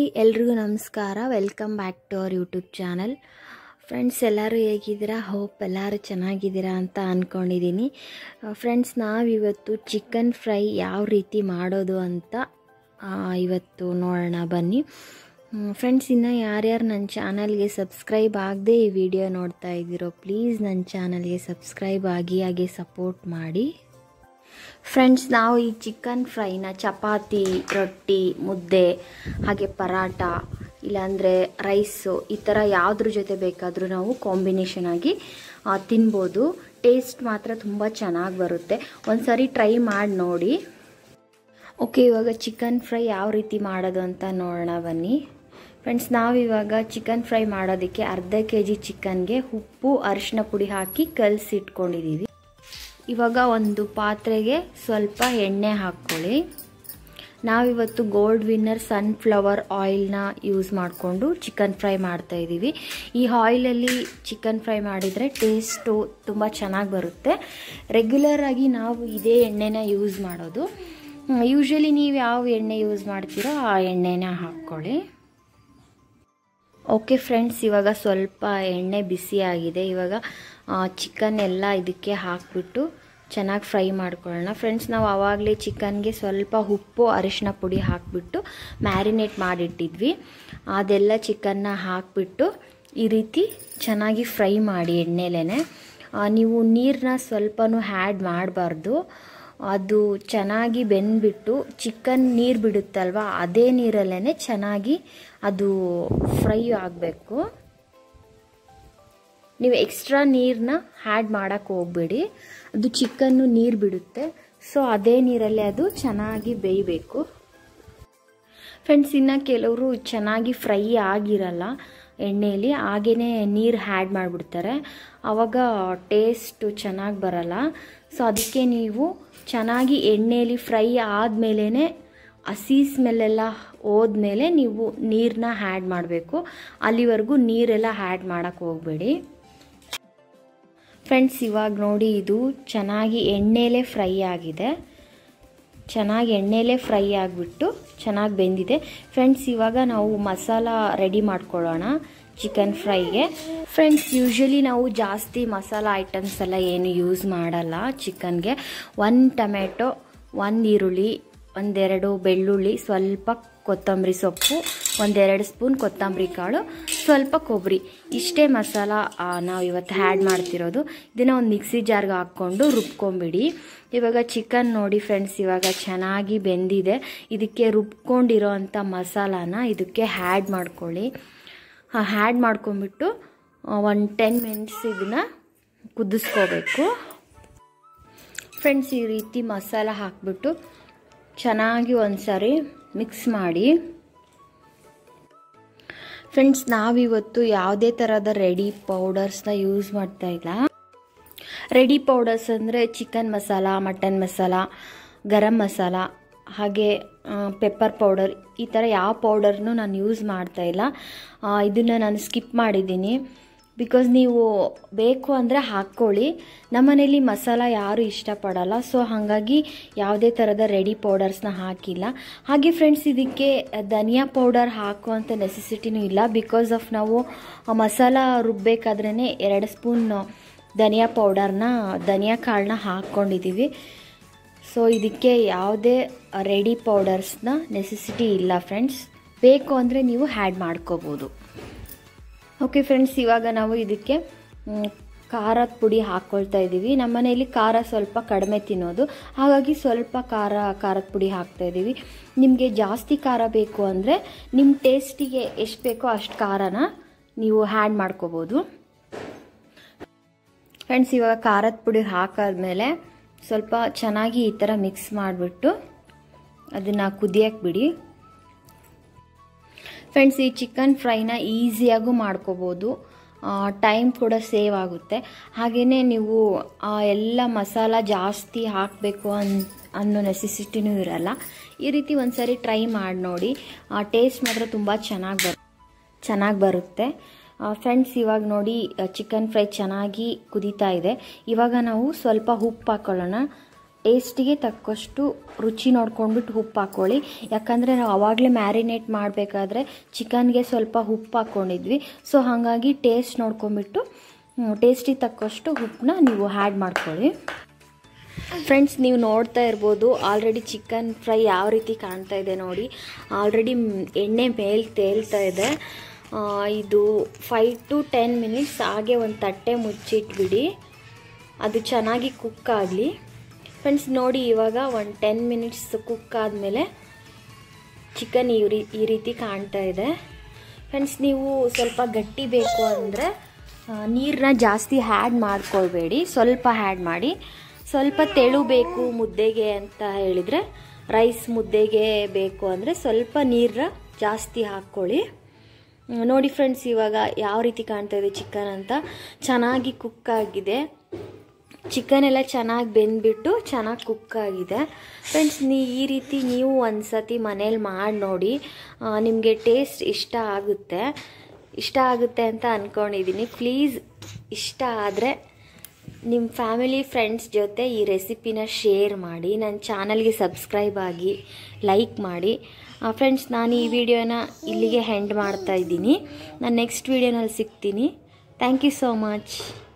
ಎಲ್ರಿಗೂ ನಮಸ್ಕಾರ welcome back to our YouTube channel friends ಎಲ್ಲರೂ ಹೇಗಿದ್ದೀರಾ ಹೋಪ್ ಎಲ್ಲರೂ ಚೆನ್ನಾಗಿದ್ದೀರಾ ಅಂತ ಅಂದ್ಕೊಂಡಿದ್ದೀನಿ ಫ್ರೆಂಡ್ಸ್ ನಾವಿವತ್ತು ಚಿಕನ್ ಫ್ರೈ ಯಾವ ರೀತಿ ಮಾಡೋದು ಅಂತ ಆ, ಇವತ್ತು ನೋಡೋಣ ಬನ್ನಿ ಫ್ರೆಂಡ್ಸ್ ಇನ್ನು ಯಾರ್ಯಾರು ನನ್ನ ಚಾನಲ್ಗೆ ಸಬ್ಸ್ಕ್ರೈಬ್ ಆಗದೆ ಈ ವಿಡಿಯೋ ನೋಡ್ತಾ ಇದ್ದೀರೋ ಪ್ಲೀಸ್ ನನ್ನ ಚಾನಲ್ಗೆ ಸಬ್ಸ್ಕ್ರೈಬ್ ಆಗಿ ಹಾಗೆ ಸಪೋರ್ಟ್ ಮಾಡಿ ಫ್ರೆಂಡ್ಸ್ ನಾವು ಈ ಚಿಕನ್ ಫ್ರೈನ ಚಪಾತಿ ರೊಟ್ಟಿ ಮುದ್ದೆ ಹಾಗೆ ಪರಾಟ ಇಲ್ಲಾಂದರೆ ರೈಸು ಈ ಥರ ಯಾವುದ್ರ ಜೊತೆ ಬೇಕಾದರೂ ನಾವು ಕಾಂಬಿನೇಷನ್ ಆಗಿ ಆ, ತಿನ್ಬೋದು ಟೇಸ್ಟ್ ಮಾತ್ರ ತುಂಬ ಚೆನ್ನಾಗಿ ಬರುತ್ತೆ ಒಂದು ಸಾರಿ ಟ್ರೈ ಮಾಡಿ ನೋಡಿ ಓಕೆ ಇವಾಗ ಚಿಕನ್ ಫ್ರೈ ಯಾವ ರೀತಿ ಮಾಡೋದು ಅಂತ ನೋಡೋಣ ಬನ್ನಿ ಫ್ರೆಂಡ್ಸ್ ನಾವಿವಾಗ ಚಿಕನ್ ಫ್ರೈ ಮಾಡೋದಕ್ಕೆ ಅರ್ಧ ಕೆ ಜಿ ಚಿಕನ್ಗೆ ಉಪ್ಪು ಅರಿಶಿನ ಪುಡಿ ಹಾಕಿ ಕಲಸಿ ಇಟ್ಕೊಂಡಿದ್ದೀವಿ ಇವಾಗ ಒಂದು ಪಾತ್ರೆಗೆ ಸ್ವಲ್ಪ ಎಣ್ಣೆ ಹಾಕ್ಕೊಳ್ಳಿ ನಾವಿವತ್ತು ಗೋಲ್ಡ್ ವಿನ್ನರ್ ಸನ್ಫ್ಲವರ್ ಆಯಿಲ್ನ ಯೂಸ್ ಮಾಡಿಕೊಂಡು ಚಿಕನ್ ಫ್ರೈ ಮಾಡ್ತಾ ಇದ್ದೀವಿ ಈ ಆಯಿಲಲ್ಲಿ ಚಿಕನ್ ಫ್ರೈ ಮಾಡಿದರೆ ಟೇಸ್ಟು ತುಂಬ ಚೆನ್ನಾಗಿ ಬರುತ್ತೆ ರೆಗ್ಯುಲರ್ ಆಗಿ ನಾವು ಇದೇ ಎಣ್ಣೆನ ಯೂಸ್ ಮಾಡೋದು ಯೂಶ್ವಲಿ ನೀವು ಯಾವ ಎಣ್ಣೆ ಯೂಸ್ ಮಾಡ್ತೀರೋ ಆ ಎಣ್ಣೆನ ಹಾಕ್ಕೊಳ್ಳಿ ಓಕೆ ಫ್ರೆಂಡ್ಸ್ ಇವಾಗ ಸ್ವಲ್ಪ ಎಣ್ಣೆ ಬಿಸಿ ಆಗಿದೆ ಇವಾಗ ಚಿಕನ್ ಎಲ್ಲ ಇದಕ್ಕೆ ಹಾಕ್ಬಿಟ್ಟು ಚೆನ್ನಾಗಿ ಫ್ರೈ ಮಾಡ್ಕೊಳ್ಳೋಣ ಫ್ರೆಂಡ್ಸ್ ನಾವು ಆವಾಗಲೇ ಚಿಕನ್ಗೆ ಸ್ವಲ್ಪ ಉಪ್ಪು ಅರಿಶಿನ ಪುಡಿ ಹಾಕಿಬಿಟ್ಟು ಮ್ಯಾರಿನೇಟ್ ಮಾಡಿಟ್ಟಿದ್ವಿ ಅದೆಲ್ಲ ಚಿಕನ್ನ ಹಾಕಿಬಿಟ್ಟು ಈ ರೀತಿ ಚೆನ್ನಾಗಿ ಫ್ರೈ ಮಾಡಿ ಎಣ್ಣೆಲೇ ನೀವು ನೀರನ್ನ ಸ್ವಲ್ಪನೂ ಹ್ಯಾಡ್ ಮಾಡಬಾರ್ದು ಅದು ಚೆನ್ನಾಗಿ ಬೆಂದ್ಬಿಟ್ಟು ಚಿಕನ್ ನೀರು ಬಿಡುತ್ತಲ್ವ ಅದೇ ನೀರಲ್ಲೇ ಚೆನ್ನಾಗಿ ಅದು ಫ್ರೈ ಆಗಬೇಕು ನೀವು ಎಕ್ಸ್ಟ್ರಾ ನೀರನ್ನ ಹ್ಯಾಡ್ ಮಾಡೋಕ್ಕೆ ಹೋಗಬೇಡಿ ಅದು ಚಿಕನ್ನು ನೀರು ಬಿಡುತ್ತೆ ಸೊ ಅದೇ ನೀರಲ್ಲೇ ಅದು ಚೆನ್ನಾಗಿ ಬೇಯಬೇಕು ಫ್ರೆಂಡ್ಸ್ ಇನ್ನು ಕೆಲವರು ಚೆನ್ನಾಗಿ ಫ್ರೈ ಆಗಿರಲ್ಲ ಎಣ್ಣೆಯಲ್ಲಿ ಹಾಗೇ ನೀರು ಹ್ಯಾಡ್ ಮಾಡಿಬಿಡ್ತಾರೆ ಆವಾಗ ಟೇಸ್ಟು ಚೆನ್ನಾಗಿ ಬರಲ್ಲ ಸೊ ಅದಕ್ಕೆ ನೀವು ಚೆನ್ನಾಗಿ ಎಣ್ಣೆಯಲ್ಲಿ ಫ್ರೈ ಆದಮೇಲೆ ಹಸಿ ಸ್ಮೆಲ್ಲೆಲ್ಲ ಹೋದ್ಮೇಲೆ ನೀವು ನೀರನ್ನ ಹ್ಯಾಡ್ ಮಾಡಬೇಕು ಅಲ್ಲಿವರೆಗೂ ನೀರೆಲ್ಲ ಹ್ಯಾಡ್ ಮಾಡೋಕ್ಕೆ ಹೋಗಬೇಡಿ ಫ್ರೆಂಡ್ಸ್ ಇವಾಗ ನೋಡಿ ಇದು ಚೆನ್ನಾಗಿ ಎಣ್ಣೆಲೇ ಫ್ರೈ ಆಗಿದೆ ಚೆನ್ನಾಗಿ ಎಣ್ಣೆಲೇ ಫ್ರೈ ಆಗಿಬಿಟ್ಟು ಚೆನ್ನಾಗಿ ಬೆಂದಿದೆ ಫ್ರೆಂಡ್ಸ್ ಇವಾಗ ನಾವು ಮಸಾಲ ರೆಡಿ ಮಾಡ್ಕೊಳ್ಳೋಣ ಚಿಕನ್ ಫ್ರೈಗೆ ಫ್ರೆಂಡ್ಸ್ ಯೂಶ್ವಲಿ ನಾವು ಜಾಸ್ತಿ ಮಸಾಲ ಐಟಮ್ಸ್ ಎಲ್ಲ ಏನು ಯೂಸ್ ಮಾಡಲ್ಲ ಚಿಕನ್ಗೆ ಒಂದು ಟೊಮೆಟೊ ಒಂದು ಈರುಳ್ಳಿ ಒಂದೆರಡು ಬೆಳ್ಳುಳ್ಳಿ ಸ್ವಲ್ಪ ಕೊತ್ತಂಬರಿ ಸೊಪ್ಪು ಒಂದೆರಡು ಸ್ಪೂನ್ ಕೊತ್ತಂಬರಿ ಕಾಳು ಸ್ವಲ್ಪ ಕೊಬ್ಬರಿ ಇಷ್ಟೇ ಮಸಾಲ ನಾವು ಇವತ್ತು ಹ್ಯಾಡ್ ಮಾಡ್ತಿರೋದು ಇದನ್ನು ಒಂದು ಮಿಕ್ಸಿ ಜಾರ್ಗೆ ಹಾಕ್ಕೊಂಡು ರುಬ್ಕೊಂಬಿಡಿ ಇವಾಗ ಚಿಕನ್ ನೋಡಿ ಫ್ರೆಂಡ್ಸ್ ಇವಾಗ ಚೆನ್ನಾಗಿ ಬೆಂದಿದೆ ಇದಕ್ಕೆ ರುಬ್ಕೊಂಡಿರೋ ಅಂಥ ಮಸಾಲಾನ ಇದಕ್ಕೆ ಹ್ಯಾಡ್ ಮಾಡ್ಕೊಳ್ಳಿ ಹ್ಯಾಡ್ ಮಾಡ್ಕೊಂಬಿಟ್ಟು ಒಂದು ಟೆನ್ ಮಿನಿಟ್ಸ್ ಇದನ್ನು ಕುದಿಸ್ಕೋಬೇಕು ಫ್ರೆಂಡ್ಸ್ ಈ ರೀತಿ ಮಸಾಲ ಹಾಕ್ಬಿಟ್ಟು ಚೆನ್ನಾಗಿ ಒಂದು ಸಾರಿ ಮಿಕ್ಸ್ ಮಾಡಿ ಫ್ರೆಂಡ್ಸ್ ನಾವಿವತ್ತು ಯಾವುದೇ ಥರದ ರೆಡಿ ಪೌಡರ್ಸ್ನ ಯೂಸ್ ಮಾಡ್ತಾ ಇಲ್ಲ ರೆಡಿ ಪೌಡರ್ಸ್ ಅಂದರೆ ಚಿಕನ್ ಮಸಾಲ ಮಟನ್ ಮಸಾಲ ಗರಂ ಮಸಾಲ ಹಾಗೆ ಪೆಪ್ಪರ್ ಪೌಡರ್ ಈ ಥರ ಯಾವ ಪೌಡರ್ನು ನಾನು ಯೂಸ್ ಮಾಡ್ತಾ ಇಲ್ಲ ಇದನ್ನು ನಾನು ಸ್ಕಿಪ್ ಮಾಡಿದ್ದೀನಿ ಬಿಕಾಸ್ ನೀವು ಬೇಕು ಅಂದರೆ ಹಾಕ್ಕೊಳ್ಳಿ ನಮ್ಮನೇಲಿ ಮಸಾಲ ಯಾರು ಇಷ್ಟಪಡಲ್ಲ ಸೊ ಹಾಗಾಗಿ ಯಾವುದೇ ಥರದ ರೆಡಿ ಪೌಡರ್ಸ್ನ ಹಾಕಿಲ್ಲ ಹಾಗೆ ಫ್ರೆಂಡ್ಸ್ ಇದಕ್ಕೆ ಧನಿಯಾ ಪೌಡರ್ ಹಾಕುವಂಥ ನೆಸೆಸಿಟಿನೂ ಇಲ್ಲ ಬಿಕಾಸ್ ಆಫ್ ನಾವು ಮಸಾಲ ರುಬ್ಬೇಕಾದ್ರೇ ಎರಡು ಸ್ಪೂನ್ ಧನಿಯಾ ಪೌಡರ್ನ ಧನಿಯಾ ಕಾಳನ್ನ ಹಾಕ್ಕೊಂಡಿದ್ದೀವಿ ಸೊ ಇದಕ್ಕೆ ಯಾವುದೇ ರೆಡಿ ಪೌಡರ್ಸ್ನ ನೆಸೆಸಿಟಿ ಇಲ್ಲ ಫ್ರೆಂಡ್ಸ್ ಬೇಕು ಅಂದರೆ ನೀವು ಹ್ಯಾಡ್ ಮಾಡ್ಕೋಬೋದು ಓಕೆ ಫ್ರೆಂಡ್ಸ್ ಇವಾಗ ನಾವು ಇದಕ್ಕೆ ಖಾರದ ಪುಡಿ ಹಾಕ್ಕೊಳ್ತಾ ಇದ್ದೀವಿ ನಮ್ಮ ಮನೆಯಲ್ಲಿ ಖಾರ ಸ್ವಲ್ಪ ಕಡಿಮೆ ತಿನ್ನೋದು ಹಾಗಾಗಿ ಸ್ವಲ್ಪ ಖಾರ ಖಾರದ ಪುಡಿ ಹಾಕ್ತಾ ಇದ್ದೀವಿ ನಿಮಗೆ ಜಾಸ್ತಿ ಖಾರ ಬೇಕು ಅಂದರೆ ನಿಮ್ಮ ಟೇಸ್ಟಿಗೆ ಎಷ್ಟು ಬೇಕೋ ಅಷ್ಟು ಖಾರನ ನೀವು ಹ್ಯಾಡ್ ಮಾಡ್ಕೋಬೋದು ಫ್ರೆಂಡ್ಸ್ ಇವಾಗ ಖಾರದ ಪುಡಿ ಹಾಕಾದ್ಮೇಲೆ ಸ್ವಲ್ಪ ಚೆನ್ನಾಗಿ ಈ ಥರ ಮಿಕ್ಸ್ ಮಾಡಿಬಿಟ್ಟು ಅದನ್ನು ಕುದಿಯಕ್ಕೆ ಬಿಡಿ ಫ್ರೆಂಡ್ಸ್ ಈ ಚಿಕನ್ ಫ್ರೈನ ಈಸಿಯಾಗೂ ಮಾಡ್ಕೋಬೋದು ಟೈಮ್ ಕೂಡ ಸೇವ್ ಆಗುತ್ತೆ ಹಾಗೆಯೇ ನೀವು ಎಲ್ಲ ಮಸಾಲ ಜಾಸ್ತಿ ಹಾಕಬೇಕು ಅನ್ ಅನ್ನೋ ನೆಸೆಸಿಟಿನೂ ಇರಲ್ಲ ಈ ರೀತಿ ಒಂದ್ಸರಿ ಟ್ರೈ ಮಾಡಿ ನೋಡಿ ಟೇಸ್ಟ್ ಮಾತ್ರ ತುಂಬ ಚೆನ್ನಾಗಿ ಬರ್ ಚೆನ್ನಾಗಿ ಬರುತ್ತೆ ಫ್ರೆಂಡ್ಸ್ ಇವಾಗ ನೋಡಿ ಚಿಕನ್ ಫ್ರೈ ಚೆನ್ನಾಗಿ ಕುದೀತಾ ಇದೆ ಇವಾಗ ನಾವು ಸ್ವಲ್ಪ ಉಪ್ಪು ಹಾಕೊಳ್ಳೋಣ ಟೇಸ್ಟಿಗೆ ತಕ್ಕಷ್ಟು ರುಚಿ ನೋಡ್ಕೊಂಡ್ಬಿಟ್ಟು ಉಪ್ಪು ಹಾಕ್ಕೊಳ್ಳಿ ಯಾಕಂದರೆ ನಾವು ಆವಾಗಲೇ ಮ್ಯಾರಿನೇಟ್ ಮಾಡಬೇಕಾದ್ರೆ ಚಿಕನ್ಗೆ ಸ್ವಲ್ಪ ಉಪ್ಪು ಹಾಕ್ಕೊಂಡಿದ್ವಿ ಸೊ ಹಾಗಾಗಿ ಟೇಸ್ಟ್ ನೋಡ್ಕೊಂಬಿಟ್ಟು ಟೇಸ್ಟಿಗೆ ತಕ್ಕಷ್ಟು ಉಪ್ಪನ್ನ ನೀವು ಆ್ಯಡ್ ಮಾಡ್ಕೊಳ್ಳಿ ಫ್ರೆಂಡ್ಸ್ ನೀವು ನೋಡ್ತಾ ಇರ್ಬೋದು ಆಲ್ರೆಡಿ ಚಿಕನ್ ಫ್ರೈ ಯಾವ ರೀತಿ ಕಾಣ್ತಾ ಇದೆ ನೋಡಿ ಆಲ್ರೆಡಿ ಎಣ್ಣೆ ಮೇಲೆ ತೇಲ್ತಾ ಇದೆ ಆ, ಇದು ಫೈವ್ ಟು ಟೆನ್ ಮಿನಿಟ್ಸ್ ಹಾಗೆ ಒಂದು ತಟ್ಟೆ ಮುಚ್ಚಿಟ್ಬಿಡಿ ಅದು ಚೆನ್ನಾಗಿ ಕುಕ್ ಆಗಲಿ ಫ್ರೆಂಡ್ಸ್ ನೋಡಿ ಇವಾಗ ಒಂದು ಟೆನ್ ಮಿನಿಟ್ಸ್ ಕುಕ್ ಆದಮೇಲೆ ಚಿಕನ್ ಈ ರೀ ಈ ರೀತಿ ಕಾಣ್ತಾ ಇದೆ ಫ್ರೆಂಡ್ಸ್ ನೀವು ಸ್ವಲ್ಪ ಗಟ್ಟಿ ಬೇಕು ಅಂದರೆ ನೀರನ್ನ ಜಾಸ್ತಿ ಹ್ಯಾಡ್ ಮಾಡ್ಕೊಳ್ಬೇಡಿ ಸ್ವಲ್ಪ ಹ್ಯಾಡ್ ಮಾಡಿ ಸ್ವಲ್ಪ ತೆಳು ಬೇಕು ಮುದ್ದೆಗೆ ಅಂತ ಹೇಳಿದರೆ ರೈಸ್ ಮುದ್ದೆಗೆ ಬೇಕು ಅಂದರೆ ಸ್ವಲ್ಪ ನೀರನ್ನ ಜಾಸ್ತಿ ಹಾಕ್ಕೊಳ್ಳಿ ಹ್ಮ್, ನೋಡಿ ಫ್ರೆಂಡ್ಸ್ ಇವಾಗ ಯಾವ ರೀತಿ ಕಾಣ್ತಾ ಇದೆ ಚಿಕನ್ ಅಂತ ಚೆನ್ನಾಗಿ ಕುಕ್ ಆಗಿದೆ ಚಿಕನ್ ಎಲ್ಲ ಚೆನ್ನಾಗಿ ಬೆಂದ್ಬಿಟ್ಟು ಚೆನ್ನಾಗಿ ಕುಕ್ ಆಗಿದೆ ಫ್ರೆಂಡ್ಸ್ ನೀ ಈ ರೀತಿ ನೀವು ಒಂದು ಸತಿ ಮನೇಲಿ ಮಾಡಿ ನೋಡಿ ನಿಮಗೆ ಟೇಸ್ಟ್ ಇಷ್ಟ ಆಗುತ್ತೆ ಇಷ್ಟ ಆಗುತ್ತೆ ಅಂತ ಅಂದ್ಕೊಂಡಿದ್ದೀನಿ ಪ್ಲೀಸ್ ಇಷ್ಟ ಆದರೆ ನಿಮ್ಮ ಫ್ಯಾಮಿಲಿ ಫ್ರೆಂಡ್ಸ್ ಜೊತೆ ಈ ರೆಸಿಪಿನ ಶೇರ್ ಮಾಡಿ ನನ್ನ ಚಾನಲ್ಗೆ ಸಬ್ಸ್ಕ್ರೈಬ್ ಆಗಿ ಲೈಕ್ ಮಾಡಿ ಫ್ರೆಂಡ್ಸ್ ನಾನು ಈ ವಿಡಿಯೋನ ಇಲ್ಲಿಗೆ ಹೆಂಡ್ ಮಾಡ್ತಾ ಇದ್ದೀನಿ ನಾನು ನೆಕ್ಸ್ಟ್ ವಿಡಿಯೋನಲ್ಲಿ ಸಿಗ್ತೀನಿ ಥ್ಯಾಂಕ್ ಯು ಸೋ ಮಚ್